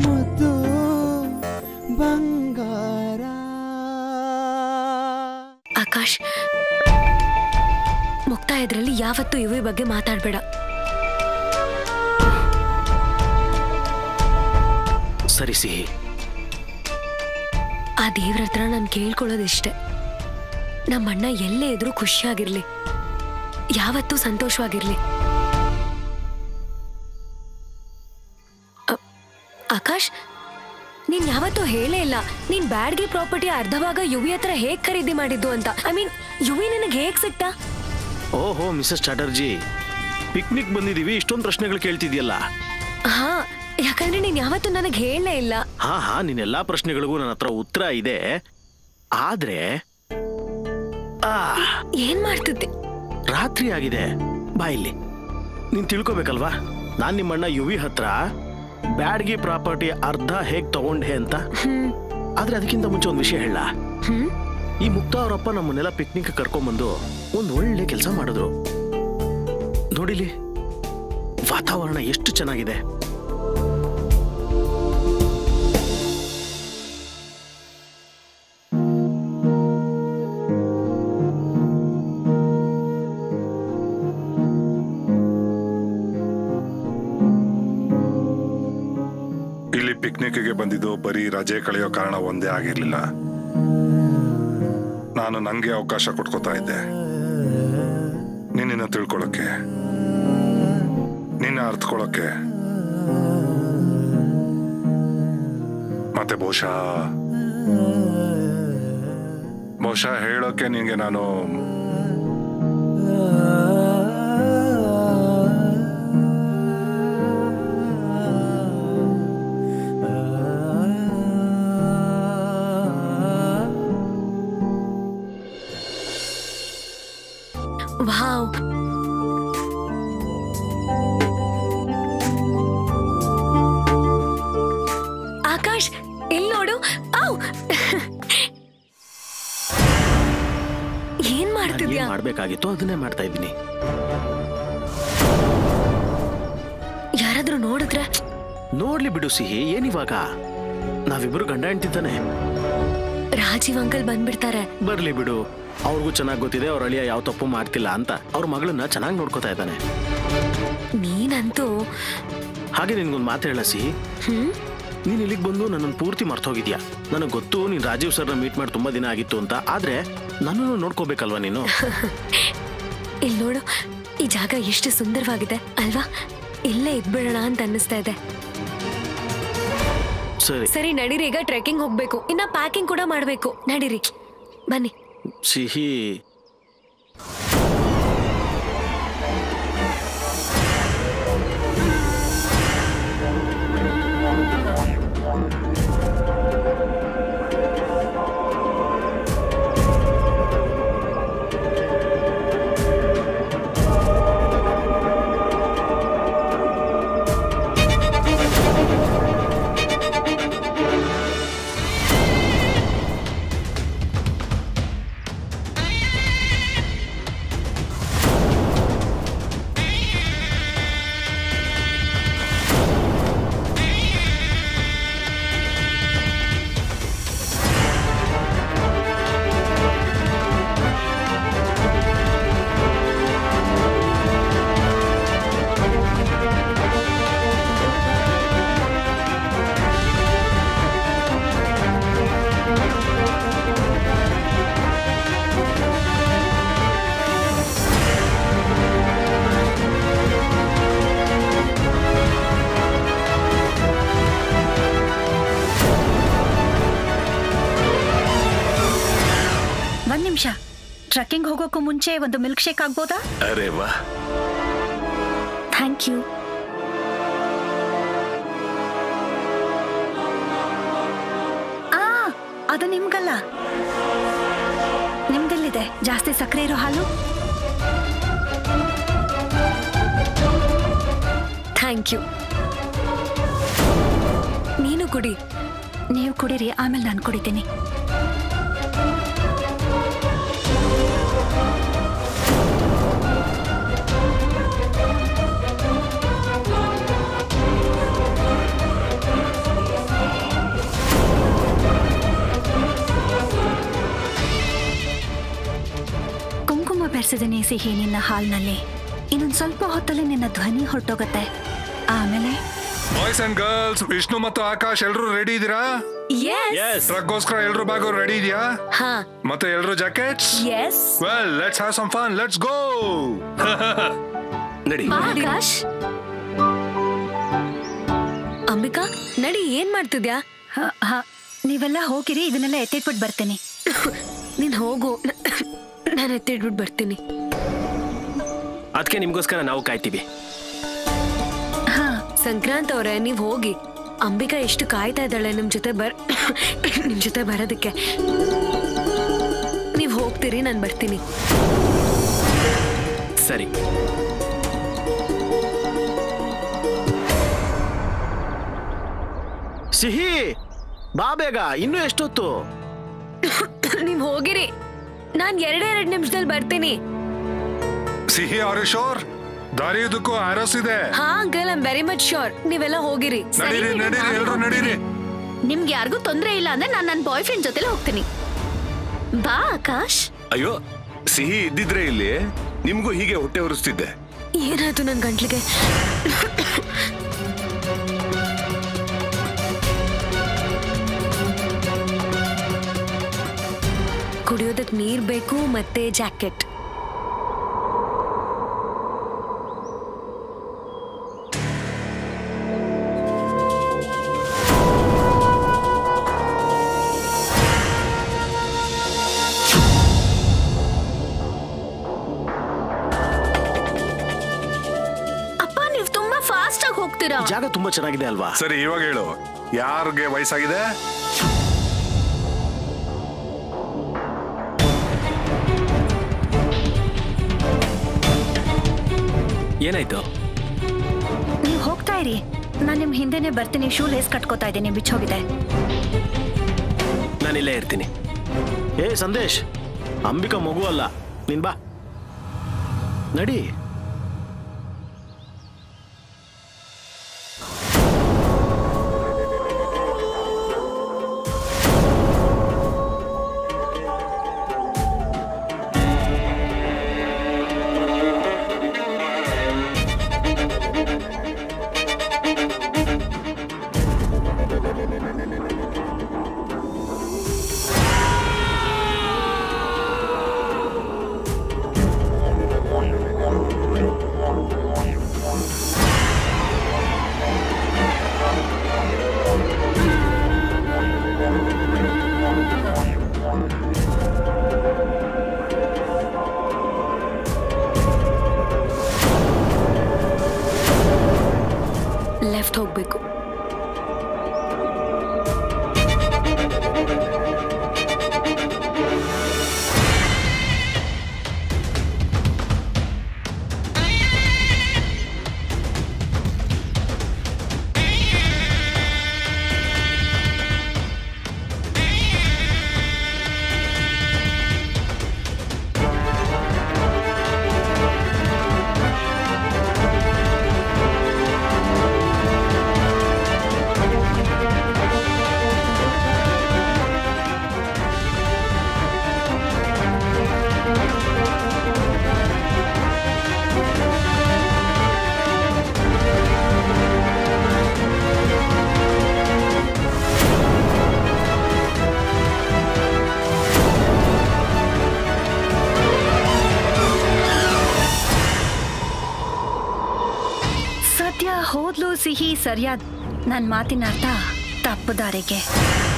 ಮುದ್ದು ಬಂಗಾರ ಆಕಾಶ್ ಮುಕ್ತಾಯದ್ರಲ್ಲಿ ಯಾವತ್ತೂ ಇವಿ ಬಗ್ಗೆ ಮಾತಾಡ್ಬೇಡ ಸರಿ ಸಿಹಿ ಆ ದೇವ್ರ ಹತ್ರ ನಾನು ಕೇಳ್ಕೊಳ್ಳೋದಿಷ್ಟೆ ನಮ್ಮಣ್ಣ ಎಲ್ಲೇ ಇದ್ರೂ ಖುಷಿಯಾಗಿರ್ಲಿ ಯಾವತ್ತೂ ಸಂತೋಷವಾಗಿರ್ಲಿ ಅ- ಆಕಾಶ್ ನೀನ್ ಯಾವತ್ತೂ ಹೇಳೇ ಇಲ್ಲ ನೀನ್ ಬ್ಯಾಡ್ಗಿ ಪ್ರಾಪರ್ಟಿ ಅರ್ಧ ಭಾಗ ಯುವಿ ಹತ್ರ ಹೇಗ್ ಖರೀದಿ ಮಾಡಿದ್ದು ಅಂತ ಐ ಮೀನ್ ಯುವಿ ನನಗೆ ಹೇಗ್ ಸಿಕ್ತಾ ಓಹೋ ಮಿಸಸ್ ಚಾಟರ್ಜಿ ಪಿಕ್ನಿಕ್ ಬಂದಿದೀವಿ ಇಷ್ಟೊಂದು ಪ್ರಶ್ನೆಗಳು ಕೇಳ್ತಿದ್ಯಲ್ಲ ಹಾ ಯಾಕಂದ್ರೆ ನೀನ್ ಯಾವತ್ತೂ ನನಗೆ ಹೇಳಲೇ ಇಲ್ಲ ಹಾ ಹಾ ನಿನ್ನ ಎಲ್ಲಾ ಪ್ರಶ್ನೆಗಳಿಗೂ ನನ್ನ ಹತ್ರ ಉತ್ತರ ಇದೆ ಆದ್ರೆ ಆ ಏನ್ ಮಾಡ್ತಿದ್ದೆ ರಾತ್ರಿ ಆಗಿದೆ ಬಾ ಇಲ್ಲಿ ನೀನ್ ತಿಳ್ಕೊಬೇಕಲ್ವಾ ನಾನ್ ನಿಮ್ಮಣ್ಣ ಯುವಿ ಹತ್ರ ಬ್ಯಾಡ್ಗಿ ಪ್ರಾಪರ್ಟಿ ಅರ್ಧ ಹೇಗ್ ತಗೊಂಡೆ ಅಂತ ಆದ್ರೆ ಅದಕ್ಕಿಂತ ಮುಂಚೆ ಒಂದು ವಿಷಯ ಹೇಳ ಹ್ಮ್ ಈ ಮುಕ್ತ ಅವರಪ್ಪ ನಮ್ಮನ್ನೆಲ್ಲ ಪಿಕ್ನಿಕ್ ಕರ್ಕೊಂಡ್ಬಂದು ಒಂದ್ ಒಳ್ಳೆ ಕೆಲಸ ಮಾಡಿದ್ರು ನೋಡಿಲಿ ವಾತಾವರಣ ಎಷ್ಟು ಚೆನ್ನಾಗಿದೆ ಇಲ್ಲಿ ಪಿಕ್ನಿಕ್ಗೆ ಬಂದಿದ್ದು ಬರೀ ರಜೆ ಕಳೆಯೋ ಕಾರಣ ಒಂದೇ ಆಗಿರ್ಲಿಲ್ಲ ನಾನು ನಂಗೆ ಅವಕಾಶ ಕೊಟ್ಕೋತಾ ಇದ್ದೆ ನಿನ್ನ ತಿಳ್ಕೊಳಕ್ಕೆ ನಿನ್ನ ಅರ್ಥಕೊಳಕ್ಕೆ ಮತ್ತೆ ಬಹುಶಃ ಬಹುಶಃ ಹೇಳೋಕೆ ನಿನ್ಗೆ ನಾನು ವಾವ್ ಆಕಾಶ್ ಇಲ್ಲಿ ನೋಡು ಔ! ಏನ್ ನಾನು ಮಾಡ್ತಿದ್ಯಾ ಏನ್ ಮಾಡ್ಬೇಕಾಗಿತ್ತು ಅದನ್ನೇ ಮಾಡ್ತಾ ಇದ್ದೀನಿ ಯಾರಾದ್ರೂ ನೋಡಿದ್ರೆ ನೋಡ್ಲಿ ಬಿಡು ಸಿಹಿ ಏನಿವಾಗ ನಾವಿಬ್ರು ಗಂಡ ಹೆಂಡ್ತಿದ್ದಾನೆ ರಾಜೀವ್ ಅಂಕಲ್ ಬಂದ್ಬಿಡ್ತಾರೆ ಬರ್ಲಿ ಬಿಡು ಅವ್ರಿಗೂ ಚೆನ್ನಾಗಿ ಗೊತ್ತಿದೆ ಅವ್ರ ಅಳಿಯ ಯಾವ ತಪ್ಪು ಮಾಡ್ತಿಲ್ಲ ಅಂತ ಅವ್ರ ಮಗಳನ್ನ ಚೆನ್ನಾಗಿ ನೋಡ್ಕೋತಾ ಇದ್ದಾನೆ ನೀನಂತೂ ಹಾಗೆ ನಿನ್ಗೊಂದು ಮಾತು ಹೇಳ ಸಿಹಿ ಹ್ಮ್ ನೀನ್ ಇಲ್ಲಿಗೆ ಬಂದು ನನ್ನನ್ನು ಪೂರ್ತಿ ಮರ್ತೋಗಿದ್ಯಾ ನನಗೆ ಗೊತ್ತು ನೀನ್ ರಾಜೀವ್ ಸರ್ನ ಮೀಟ್ ಮಾಡಿ ತುಂಬಾ ದಿನ ಆಗಿತ್ತು ಅಂತ ಆದ್ರೆ ನನ್ನನ್ನು ನೋಡ್ಕೋಬೇಕಲ್ವಾ ನೀನು ಇಲ್ಲಿ ನೋಡು ಈ ಜಾಗ ಎಷ್ಟು ಸುಂದರವಾಗಿದೆ ಅಲ್ವಾ ಇಲ್ಲೇ ಇದ್ಬಿಡೋಣ ಅಂತ ಅನ್ನಿಸ್ತಾ ಇದೆ ಸರಿ ಸರಿ ನಡೀರಿ ಈಗ ಟ್ರೆಕ್ಕಿಂಗ್ ಹೋಗ್ಬೇಕು ಇನ್ನ ಪ್ಯಾಕಿಂಗ್ ಕೂಡ ಮಾಡ್ಬೇಕು ನಡೀರಿ ಬನ್ನಿ ಸಿಹಿ ಒಂದ್ ನಿಮಿಷ ಟ್ರೆಕ್ಕಿಂಗ್ ಹೋಗೋಕ್ಕೂ ಮುಂಚೆ ಒಂದು ಮಿಲ್ಕ್ ಶೇಕ್ ಆಗ್ಬೋದಾ ಅರೆ ವಾ ಥ್ಯಾಂಕ್ ಯು ಆ ಅದು ನಿಮ್ಗಲ್ಲ ನಿಮ್ದೆಲ್ಲಿದೆ ಜಾಸ್ತಿ ಸಕ್ಕರೆ ಇರೋ ಹಾಲು ಥ್ಯಾಂಕ್ ಯು ನೀನು ಕುಡಿ ನೀವು ಕುಡೀರಿ ಆಮೇಲೆ ನಾನು ಕುಡಿತೀನಿ ಬೆರೆಸಿದ್ದೀನಿ ಸಿಹಿ ನಿನ್ನ ಹಾಲ್ನಲ್ಲಿ ಇನ್ನೊಂದ್ ಸ್ವಲ್ಪ ಹೊತ್ತಲ್ಲಿ ನಿನ್ನ ಧ್ವನಿ ಹೊರಟೋಗತ್ತೆ ಆಮೇಲೆ ಬಾಯ್ಸ್ ಅಂಡ್ ಗರ್ಲ್ಸ್ ವಿಷ್ಣು ಮತ್ತು ಆಕಾಶ್ ಎಲ್ರು ರೆಡಿ ಇದೀರಾ ಎಸ್ ಟ್ರಕ್ಗೋಸ್ಕರ ಎಲ್ರು ಬ್ಯಾಗ್ ರೆಡಿ ಇದೆಯಾ ಹಾ ಮತ್ತೆ ಎಲ್ರು jackets as well let's have some fun let's go ನಡಿ ಆಕಾಶ್ ಅಂಬಿಕಾ ನಡಿ ಏನ್ ಮಾಡ್ತಿದ್ಯಾ ಹ, ಹ, ನೀವೆಲ್ಲ ಹೋಗಿರಿ ಇದನ್ನೆಲ್ಲ ಎತ್ತಿಟ್ಬಿಟ್ಟು ಬರ್ತೀನಿ ನೀನ್ ಹೋಗು ನಾನು ಎತ್ತಿಡ್ಬಿಟ್ಟು ಬರ್ತೀನಿ ಅದಕ್ಕೆ ನಿಮ್ಗೋಸ್ಕರ ನಾವು ಕಾಯ್ತೀವಿ ಹಾ ಸಂಕ್ರಾಂತ್ ಅವ್ರೆ ನೀವ್ ಹೋಗಿ ಅಂಬಿಕಾ ಎಷ್ಟು ಕಾಯ್ತಾ ಇದ್ದಾಳೆ ನಿಮ್ ಜೊತೆ ಬರ್ ನಿಮ್ ಜೊತೆ ಬರೋದಕ್ಕೆ ನೀವ್ ಹೋಗ್ತೀರಿ ನಾನ್ ಬರ್ತೀನಿ ಸರಿ ಸಿಹಿ ಬಾ ಬೇಗ ಇನ್ನೂ ಎಷ್ಟೊತ್ತು ನೀವ್ ಹೋಗಿರಿ ನಾನ್ ಎರಡೇ ಎರಡ್ ನಿಮಿಷದಲ್ಲಿ ಬರ್ತೀನಿ ಸಿಹಿ ಆರ್ ಶೋರ್ ದಾರಿಯುದಕ್ಕೂ ಆರೋಸ್ ಇದೆ ಹಾ uncle I'm very much sure ನೀವೆಲ್ಲ ಹೋಗಿರಿ ನಡೀರಿ ನಡೀರಿ ಎಲ್ರು ನಡೀರಿ ನಿಮ್ಗೆ ಯಾರಿಗೂ ತೊಂದ್ರೆ ಇಲ್ಲ ಅಂದ್ರೆ ನಾನು ನನ್ನ ಬಾಯ್ ಫ್ರೆಂಡ್ ಜೊತೆಲೆ ಹೋಗ್ತೀನಿ ಬಾ ಆಕಾಶ್ ಅಯ್ಯೋ ಸಿಹಿ ಇದ್ದಿದ್ರೆ ಇಲ್ಲಿ ನಿಮ್ಗೂ ಹೀಗೆ ಹೊಟ್ಟೆ ಉರಿಸ್ತಿದ್ದೆ ಏನಾಯ್ತು ನನ್ ಗಂಟ್ಲಿಗೆ ಕುಡಿಯೋದಕ್ ನೀರ್ ಬೇಕು ಮತ್ತೆ ಜಾಕೆಟ್ ಅಪ್ಪ ನೀವು ತುಂಬಾ ಫಾಸ್ಟ್ ಆಗಿ ಹೋಗ್ತೀರಾ ಜಾಗ ತುಂಬಾ ಚೆನ್ನಾಗಿದೆ ಅಲ್ವಾ ಸರಿ ಇವಾಗ ಹೇಳು ಯಾರಿಗೆ ವಯಸ್ಸಾಗಿದೆ ಏನಾಯ್ತು ನೀವು ಹೋಗ್ತಾ ಇರಿ ನಾನು ನಿಮ್ ಹಿಂದೆನೆ ಬರ್ತೀನಿ ಶೂ ಲೇಸ್ ಕಟ್ಕೋತಾ ಇದ್ದೀನಿ ಬಿಚ್ಚೋಗಿದೆ ನಾನು ಇಲ್ಲೇ ಇರ್ತೀನಿ ಏ ಸಂದೇಶ್ ಅಂಬಿಕಾ ಮಗು ಅಲ್ಲ ನೀನ್ ಬಾ ನಡಿ ಲೆಫ್ಟ್ ಹೋಗ್ಬೇಕು ಸದ್ಯ ಹೋದ್ಲು ಸಿಹಿ ಸರಿಯಾದ ನನ್ನ ಮಾತಿನ ಅರ್ಥ ತಪ್ಪು ದಾರಿಗೆ